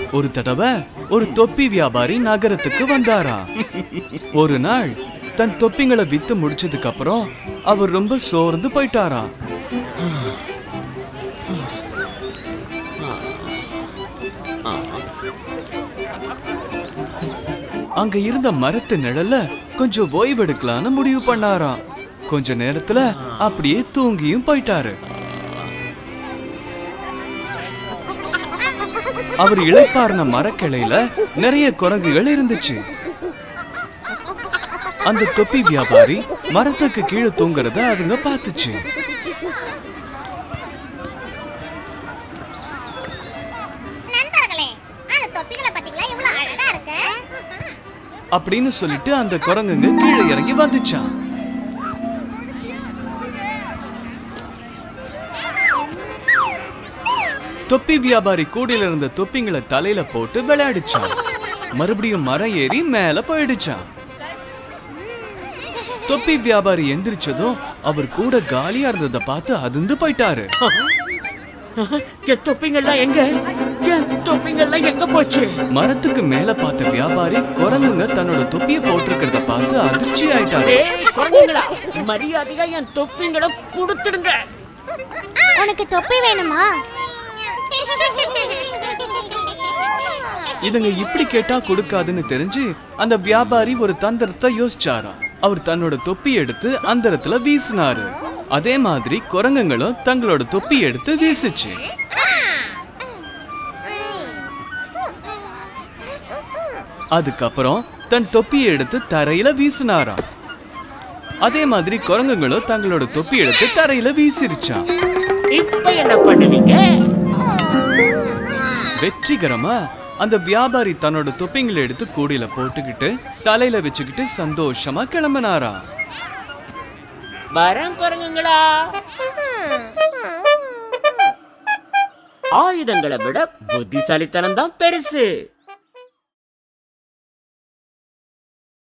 ஒரு தடவை ஒரு தொப்பி வியாபாரி நகரத்துக்கு வந்தாரா ஒரு நாள் தன் தொப்பிங்களை வித்து முடிச்சதுக்கு அப்புறம் அவர் ரொம்ப சோர்ந்து போயிட்டாரா அங்க இருந்த மரத்து நிழல்ல கொஞ்சம் ஓய்வெடுக்கலான்னு முடிவு பண்ணாராம் கொஞ்ச நேரத்துல அப்படியே தூங்கியும் போயிட்டாரு அவர் இளைப்பாறின மரக்கிளையில நிறைய குரங்குகள் இருந்துச்சு அந்த தொப்பி வியாபாரி மரத்துக்கு கீழே தூங்குறத அதுங்க பார்த்துச்சு நண்பர்களே அந்த தொப்பிகளை பாத்தீங்களா எவ்வளவு அழகா இருக்கு அப்படின்னு சொல்லிட்டு அந்த குரங்குங்க கீழே இறங்கி வந்துச்சான் தொப்பி வியாபாரி கூடையில இருந்த தொப்பிங்களை தலையில போட்டு விளையாடிச்சான் மறுபடியும் மரம் ஏறி மேல போயிடுச்சான் தொப்பி வியாபாரி எந்திரிச்சதும் அவர் கூட காலியா இருந்ததை பார்த்து அதிர்ந்து போயிட்டாரு என் தொப்பிங்கெல்லாம் எங்க என் தொப்பிங்கெல்லாம் எங்க போச்சு மரத்துக்கு மேல பார்த்த வியாபாரி குரங்குங்க தன்னோட தொப்பியை போட்டிருக்கிறத பார்த்து அதிர்ச்சி ஆயிட்டாரு ஏய் குழந்தைங்களா மரியாதையா என் தொப்பிங்களை கொடுத்துடுங்க உனக்கு தொப்பி வேணுமா இதுங்க இப்படி கேட்டா கொடுக்காதுன்னு தெரிஞ்சு அந்த வியாபாரி ஒரு தந்திரத்தை யோசிச்சாராம் அவர் தன்னோட தொப்பி எடுத்து அந்தரத்துல வீசினாரு அதே மாதிரி குரங்குங்களும் தங்களோட தொப்பி எடுத்து வீசுச்சு அதுக்கப்புறம் தன் தொப்பியை எடுத்து தரையில வீசினாராம் அதே மாதிரி குரங்குங்களும் தங்களோட தொப்பி எடுத்து தரையில வீசிருச்சான் இப்ப என்ன பண்ணுவீங்க வெற்றிகரமா அந்த வியாபாரி தன்னோட தொப்பிங்களை எடுத்து கூடையில போட்டுக்கிட்டு தலையில வச்சுக்கிட்டு சந்தோஷமா கிளம்பினாராம் வரேன் குரங்குங்களா ஆயுதங்களை விட புத்திசாலித்தனம் தான் பெருசு